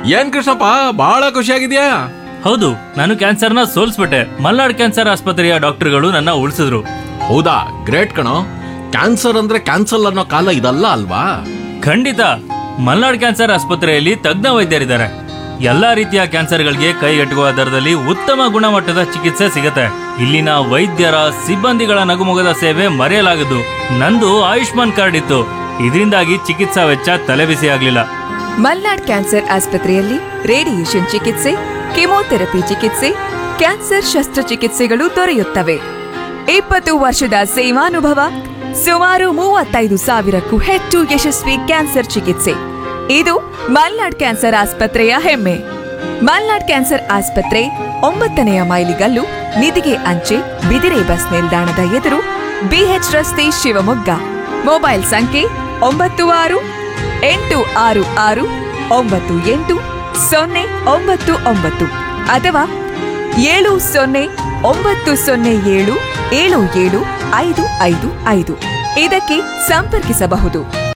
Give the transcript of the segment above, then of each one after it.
ಏನ್ ಕೃಷ್ಣಪ್ಪ ಬಹಳ ಖುಷಿಯಾಗಿದ್ಯಾ ಹೌದು ನಾನು ಕ್ಯಾನ್ಸರ್ನ ಸೋಲ್ಸ್ಬಿಟ್ಟೆ ಮಲ್ನಾಡ್ ಕ್ಯಾನ್ಸರ್ ಆಸ್ಪತ್ರೆಯ ಡಾಕ್ಟರ್ಗಳು ನನ್ನ ಉಳಿಸಿದ್ರು ಹೌದಾ ಗ್ರೇಟ್ ಕಣೋ ಕ್ಯಾನ್ಸರ್ ಅಂದ್ರೆ ಕ್ಯಾನ್ಸಲ್ ಅನ್ನೋ ಕಾಲ ಇದಲ್ಲ ಅಲ್ವಾ ಖಂಡಿತ ಮಲ್ನಾಡ್ ಕ್ಯಾನ್ಸರ್ ಆಸ್ಪತ್ರೆಯಲ್ಲಿ ತಜ್ಞ ವೈದ್ಯರಿದ್ದಾರೆ ಎಲ್ಲಾ ರೀತಿಯ ಕ್ಯಾನ್ಸರ್ಗಳಿಗೆ ಕೈಗೆಟುಕುವ ದರದಲ್ಲಿ ಉತ್ತಮ ಗುಣಮಟ್ಟದ ಚಿಕಿತ್ಸೆ ಸಿಗುತ್ತೆ ಇಲ್ಲಿನ ವೈದ್ಯರ ಸಿಬ್ಬಂದಿಗಳ ನಗುಮೊಗದ ಸೇವೆ ಮರೆಯಲಾಗದು ನಂದು ಆಯುಷ್ಮಾನ್ ಕಾರ್ಡ್ ಇತ್ತು ಇದರಿಂದಾಗಿ ಚಿಕಿತ್ಸಾ ವೆಚ್ಚ ತಲೆಬಿಸಿ ಆಗ್ಲಿಲ್ಲ ಮಲ್ನಾಡ್ ಕ್ಯಾನ್ಸರ್ ಆಸ್ಪತ್ರೆಯಲ್ಲಿ ರೇಡಿಯೇಷನ್ ಚಿಕಿತ್ಸೆ ಕೆಮೊಥೆರಪಿ ಚಿಕಿತ್ಸೆ ಕ್ಯಾನ್ಸರ್ ಶಸ್ತ್ರಚಿಕಿತ್ಸೆಗಳು ದೊರೆಯುತ್ತವೆ ಇಪ್ಪತ್ತು ವರ್ಷದ ಸೇವಾನುಭವ ಸುಮಾರು ಮೂವತ್ತೈದು ಸಾವಿರಕ್ಕೂ ಹೆಚ್ಚು ಯಶಸ್ವಿ ಕ್ಯಾನ್ಸರ್ ಚಿಕಿತ್ಸೆ ಇದು ಮಲ್ನಾಡ್ ಕ್ಯಾನ್ಸರ್ ಆಸ್ಪತ್ರೆಯ ಹೆಮ್ಮೆ ಮಲ್ನಾಡ್ ಕ್ಯಾನ್ಸರ್ ಆಸ್ಪತ್ರೆ ಒಂಬತ್ತನೆಯ ಮೈಲಿಗಲ್ಲು ನಿಧಿಗೆ ಅಂಚೆ ಬಿದಿರೆ ಬಸ್ ನಿಲ್ದಾಣದ ಎದುರು ಬಿಎಚ್ ರಸ್ತೆ ಶಿವಮೊಗ್ಗ ಮೊಬೈಲ್ ಸಂಖ್ಯೆ ಒಂಬತ್ತು ಆರು ಎಂಟು ಆರು ಆರು ಒಂಬತ್ತು ಎಂಟು ಸೊನ್ನೆ ಒಂಬತ್ತು ಒಂಬತ್ತು ಅಥವಾ ಏಳು ಸೊನ್ನೆ ಒಂಬತ್ತು ಸೊನ್ನೆ ಏಳು ಏಳು ಏಳು ಐದು ಐದು ಐದು ಇದಕ್ಕೆ ಸಂಪರ್ಕಿಸಬಹುದು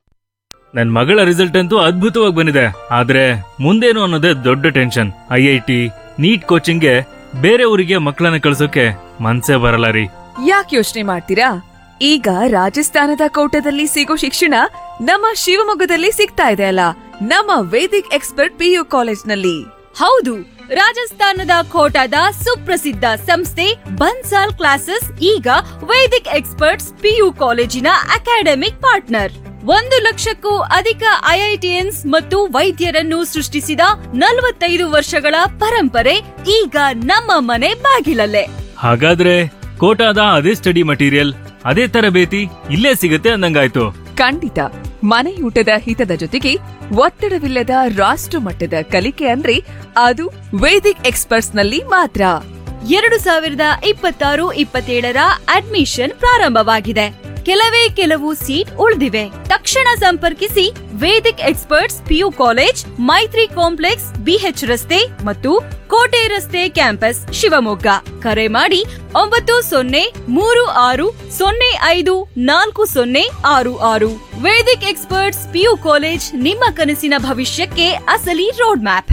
ನನ್ ಮಗಳ ರಿಸಲ್ಟ್ ಅಂತೂ ಅದ್ಭುತವಾಗಿ ಬಂದಿದೆ ಆದ್ರೆ ಮುಂದೇನು ಅನ್ನೋದೇ ದೊಡ್ಡ tension I I T NEET ಕೋಚಿಂಗ್ಗೆ ಬೇರೆ ಊರಿಗೆ ಮಕ್ಕಳನ್ನ ಕಳ್ಸೋಕೆ ಮನ್ಸೇ ಬರಲ್ಲ ರೀ ಯಾಕೆ ಯೋಚನೆ ಮಾಡ್ತೀರಾ ಈಗ ರಾಜಸ್ಥಾನದ ಕೋಟದಲ್ಲಿ ಸಿಗೋ ಶಿಕ್ಷಣ ನಮ್ಮ ಶಿವಮೊಗ್ಗದಲ್ಲಿ ಸಿಗ್ತಾ ಇದೆ ಅಲ್ಲ ನಮ್ಮ ವೇದಿಕ್ ಎಕ್ಸ್ಪರ್ಟ್ ಪಿಯು ಕಾಲೇಜ್ನಲ್ಲಿ ಹೌದು ರಾಜಸ್ಥಾನದ ಕೋಟಾದ ಸುಪ್ರಸಿದ್ಧ ಸಂಸ್ಥೆ ಬನ್ಸಾಲ್ ಕ್ಲಾಸಸ್ ಈಗ ವೈದಿಕ್ ಎಕ್ಸ್ಪರ್ಟ್ಸ್ ಪಿಯು ಕಾಲೇಜಿನ ಅಕಾಡೆಮಿಕ್ ಪಾರ್ಟ್ನರ್ ಒಂದು ಲಕ್ಷಕ್ಕೂ ಅಧಿಕ ಐಐಟಿಎನ್ಸ್ ಮತ್ತು ವೈದ್ಯರನ್ನು ಸೃಷ್ಟಿಸಿದ ನಲವತ್ತೈದು ವರ್ಷಗಳ ಪರಂಪರೆ ಈಗ ನಮ್ಮ ಮನೆ ಬಾಗಿಲಲ್ಲೇ ಹಾಗಾದ್ರೆ ಕೋಟಾದ ಅದೇ ಸ್ಟಡಿ ಮಟೀರಿಯಲ್ ಅದೇ ತರಬೇತಿ ಇಲ್ಲೇ ಸಿಗುತ್ತೆ ಅಂದಂಗಾಯ್ತು ಖಂಡಿತ ಮನೆಯೂಟದ ಹಿತದ ಜೊತೆಗೆ ಒತ್ತಡವಿಲ್ಲದ ರಾಷ್ಟ್ರ ಮಟ್ಟದ ಕಲಿಕೆ ಅಂದ್ರೆ ಅದು ವೇದಿಕ್ ಎಕ್ಸ್ಪರ್ಟ್ಸ್ ನಲ್ಲಿ ಮಾತ್ರ ಎರಡು ಸಾವಿರದ ಇಪ್ಪತ್ತಾರು ಇಪ್ಪತ್ತೇಳರ ಅಡ್ಮಿಷನ್ ಪ್ರಾರಂಭವಾಗಿದೆ ಕೆಲವೇ ಕೆಲವು ಸೀಟ್ ಉಳಿದಿವೆ ತಕ್ಷಣ ಸಂಪರ್ಕಿಸಿ Vedic experts PU college Maitri complex BH ರಸ್ತೆ ಮತ್ತು ಕೋಟೆ ರಸ್ತೆ ಕ್ಯಾಂಪಸ್ ಶಿವಮೊಗ್ಗ ಕರೆ ಮಾಡಿ ಒಂಬತ್ತು ಸೊನ್ನೆ ಮೂರು ಆರು ಸೊನ್ನೆ ಐದು ನಾಲ್ಕು ಸೊನ್ನೆ ಆರು ಆರು ವೇದಿಕ್ ಎಕ್ಸ್ಪರ್ಟ್ಸ್ ಪಿಯು ಕಾಲೇಜ್ ನಿಮ್ಮ ಕನಸಿನ ಭವಿಷ್ಯಕ್ಕೆ ಅಸಲಿ ರೋಡ್ ಮ್ಯಾಪ್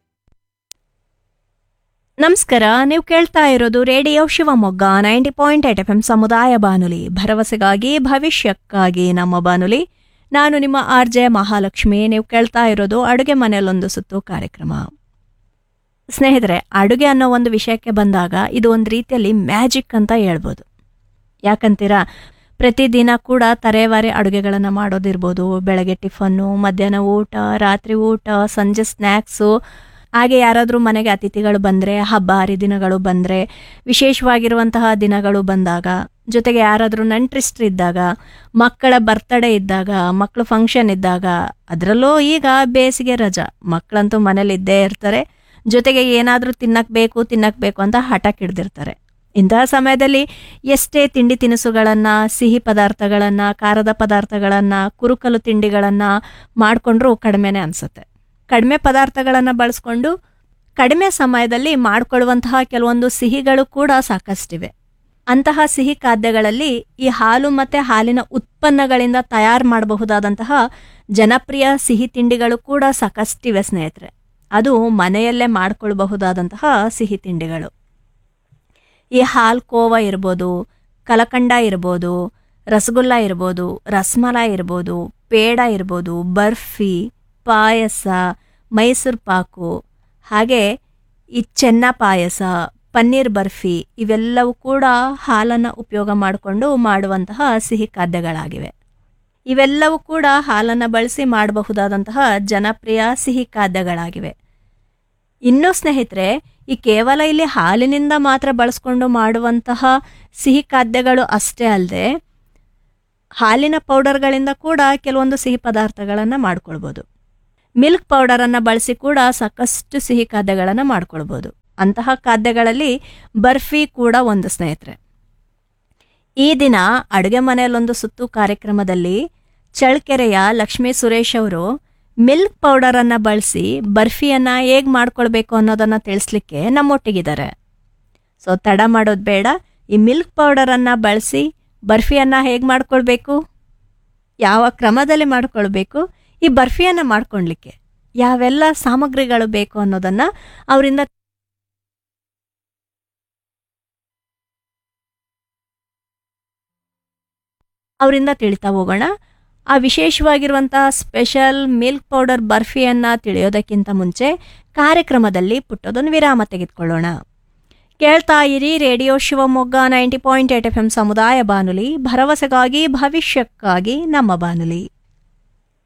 ನಮಸ್ಕಾರ ನೀವು ಕೇಳ್ತಾ ಇರೋದು radio Shivamogga ninety point eight F M ಸಮುದಾಯ ಬಾನುಲಿ ಭರವಸೆಗಾಗಿ ಭವಿಷ್ಯಕ್ಕಾಗಿ ನಮ್ಮ ಬಾನುಲಿ ನಾನು ನಿಮ್ಮ ಆರ್ ಜೆ ಮಹಾಲಕ್ಷ್ಮಿ ನೀವು ಕೇಳ್ತಾ ಇರೋದು ಅಡುಗೆ ಮನೆಯಲ್ಲೊಂದು ಸುತ್ತು ಕಾರ್ಯಕ್ರಮ ಸ್ನೇಹಿತರೆ ಅಡುಗೆ ಅನ್ನೋ ಒಂದು ವಿಷಯಕ್ಕೆ ಬಂದಾಗ ಇದು ಒಂದು ರೀತಿಯಲ್ಲಿ ಮ್ಯಾಜಿಕ್ ಅಂತ ಹೇಳ್ಬೋದು ಯಾಕಂತೀರಾ ಪ್ರತಿದಿನ ಕೂಡ ತರೇವಾರಿ ಅಡುಗೆಗಳನ್ನು ಮಾಡೋದಿರ್ಬೋದು ಬೆಳಗ್ಗೆ ಟಿಫನ್ನು ಮಧ್ಯಾಹ್ನ ಊಟ ರಾತ್ರಿ ಊಟ ಸಂಜೆ ಸ್ನ್ಯಾಕ್ಸು ಹಾಗೆ ಯಾರಾದರೂ ಮನೆಗೆ ಅತಿಥಿಗಳು ಬಂದರೆ ಹಬ್ಬ ಹರಿದಿನಗಳು ಬಂದರೆ ವಿಶೇಷವಾಗಿರುವಂತಹ ದಿನಗಳು ಬಂದಾಗ ಜೊತೆಗೆ ಯಾರಾದರೂ ನೆಂಟ್ರಿಸ್ಟ್ರಿದ್ದಾಗ ಮಕ್ಕಳ ಬರ್ತಡೇ ಇದ್ದಾಗ ಮಕ್ಕಳು ಫಂಕ್ಷನ್ ಇದ್ದಾಗ ಅದರಲ್ಲೂ ಈಗ ಬೇಸಿಗೆ ರಜಾ ಮಕ್ಕಳಂತೂ ಮನೇಲಿ ಇದ್ದೇ ಇರ್ತಾರೆ ಜೊತೆಗೆ ಏನಾದರೂ ತಿನ್ನಕ್ಕೆ ಬೇಕು ತಿನ್ನಕ್ಕೆ ಬೇಕು ಅಂತ ಹಠಕ್ಕೆ ಹಿಡ್ದಿರ್ತಾರೆ ಇಂತಹ ಸಮಯದಲ್ಲಿ ಎಷ್ಟೇ ತಿಂಡಿ ತಿನಿಸುಗಳನ್ನು ಸಿಹಿ ಪದಾರ್ಥಗಳನ್ನು ಖಾರದ ಪದಾರ್ಥಗಳನ್ನು ಕುರುಕಲು ತಿಂಡಿಗಳನ್ನು ಮಾಡಿಕೊಂಡ್ರೂ ಕಡಿಮೆನೇ ಅನಿಸುತ್ತೆ ಕಡಿಮೆ ಪದಾರ್ಥಗಳನ್ನು ಬಳಸ್ಕೊಂಡು ಕಡಿಮೆ ಸಮಯದಲ್ಲಿ ಮಾಡಿಕೊಳ್ಳುವಂತಹ ಕೆಲವೊಂದು ಸಿಹಿಗಳು ಕೂಡ ಸಾಕಷ್ಟಿವೆ ಅಂತಹ ಸಿಹಿ ಖಾದ್ಯಗಳಲ್ಲಿ ಈ ಹಾಲು ಮತ್ತು ಹಾಲಿನ ಉತ್ಪನ್ನಗಳಿಂದ ತಯಾರು ಮಾಡಬಹುದಾದಂತಹ ಜನಪ್ರಿಯ ಸಿಹಿ ತಿಂಡಿಗಳು ಕೂಡ ಸಾಕಷ್ಟಿವೆ ಸ್ನೇಹಿತರೆ ಅದು ಮನೆಯಲ್ಲೇ ಮಾಡಿಕೊಳ್ಬಹುದಾದಂತಹ ಸಿಹಿ ತಿಂಡಿಗಳು ಈ ಹಾಲು ಕೋವ ಇರ್ಬೋದು ಕಲಕಂಡ ಇರ್ಬೋದು ರಸಗುಲ್ಲ ಇರ್ಬೋದು ರಸ್ಮಲಾಯಿ ಇರ್ಬೋದು ಪೇಡ ಇರ್ಬೋದು ಬರ್ಫಿ ಪಾಯಸ ಮೈಸೂರು ಪಾಕು ಹಾಗೆ ಈ ಚೆನ್ನ ಪಾಯಸ ಪನ್ನೀರ್ ಬರ್ಫಿ ಇವೆಲ್ಲವೂ ಕೂಡ ಹಾಲನ್ನು ಉಪಯೋಗ ಮಾಡಿಕೊಂಡು ಮಾಡುವಂತಹ ಸಿಹಿ ಖಾದ್ಯಗಳಾಗಿವೆ ಇವೆಲ್ಲವೂ ಕೂಡ ಹಾಲನ್ನು ಬಳಸಿ ಮಾಡಬಹುದಾದಂತಹ ಜನಪ್ರಿಯ ಸಿಹಿ ಖಾದ್ಯಗಳಾಗಿವೆ ಇನ್ನು ಸ್ನೇಹಿತರೆ ಈ ಕೇವಲ ಇಲ್ಲಿ ಹಾಲಿನಿಂದ ಮಾತ್ರ ಬಳಸ್ಕೊಂಡು ಮಾಡುವಂತಹ ಸಿಹಿ ಖಾದ್ಯಗಳು ಅಷ್ಟೇ ಅಲ್ಲದೆ ಹಾಲಿನ ಪೌಡರ್ಗಳಿಂದ ಕೂಡ ಕೆಲವೊಂದು ಸಿಹಿ ಪದಾರ್ಥಗಳನ್ನು ಮಾಡ್ಕೊಳ್ಬೋದು ಮಿಲ್ಕ್ ಪೌಡರನ್ನು ಬಳಸಿ ಕೂಡ ಸಾಕಷ್ಟು ಸಿಹಿ ಖಾದ್ಯಗಳನ್ನು ಮಾಡ್ಕೊಳ್ಬೋದು ಅಂತಹ ಖಾದ್ಯಗಳಲ್ಲಿ ಬರ್ಫಿ ಕೂಡ ಒಂದು ಸ್ನೇಹಿತರೆ ಈ ದಿನ ಅಡುಗೆ ಮನೆಯಲ್ಲೊಂದು ಸುತ್ತು ಕಾರ್ಯಕ್ರಮದಲ್ಲಿ ಚಳ್ಳಕೆರೆಯ ಲಕ್ಷ್ಮೀ ಸುರೇಶ್ ಅವರು ಮಿಲ್ಕ್ ಪೌಡರನ್ನು ಬಳಸಿ ಬರ್ಫಿಯನ್ನು ಹೇಗೆ ಮಾಡ್ಕೊಳ್ಬೇಕು ಅನ್ನೋದನ್ನು ತಿಳಿಸ್ಲಿಕ್ಕೆ ನಮ್ಮೊಟ್ಟಿಗಿದ್ದಾರೆ ಸೊ ತಡ ಮಾಡೋದು ಬೇಡ ಈ ಮಿಲ್ಕ್ ಪೌಡರನ್ನು ಬಳಸಿ ಬರ್ಫಿಯನ್ನು ಹೇಗೆ ಮಾಡ್ಕೊಳ್ಬೇಕು ಯಾವ ಕ್ರಮದಲ್ಲಿ ಮಾಡ್ಕೊಳ್ಬೇಕು ಈ ಬರ್ಫಿಯನ್ನು ಮಾಡ್ಕೊಳ್ಲಿಕ್ಕೆ ಯಾವೆಲ್ಲ ಸಾಮಗ್ರಿಗಳು ಬೇಕು ಅನ್ನೋದನ್ನ ಅವರಿಂದ ಅವರಿಂದ ತಿಳಿತಾ ಹೋಗೋಣ ಆ ವಿಶೇಷವಾಗಿರುವಂಥ ಸ್ಪೆಷಲ್ ಮಿಲ್ಕ್ ಪೌಡರ್ ಬರ್ಫಿಯನ್ನು ತಿಳಿಯೋದಕ್ಕಿಂತ ಮುಂಚೆ ಕಾರ್ಯಕ್ರಮದಲ್ಲಿ ಪುಟ್ಟದೊಂದು ವಿರಾಮ ತೆಗೆದುಕೊಳ್ಳೋಣ ಕೇಳ್ತಾ ಇರಿ radio Shivamogga ninety point eight F M ಸಮುದಾಯ ಬಾನುಲಿ ಭರವಸೆಗಾಗಿ ಭವಿಷ್ಯಕ್ಕಾಗಿ ನಮ್ಮ ಬಾನುಲಿ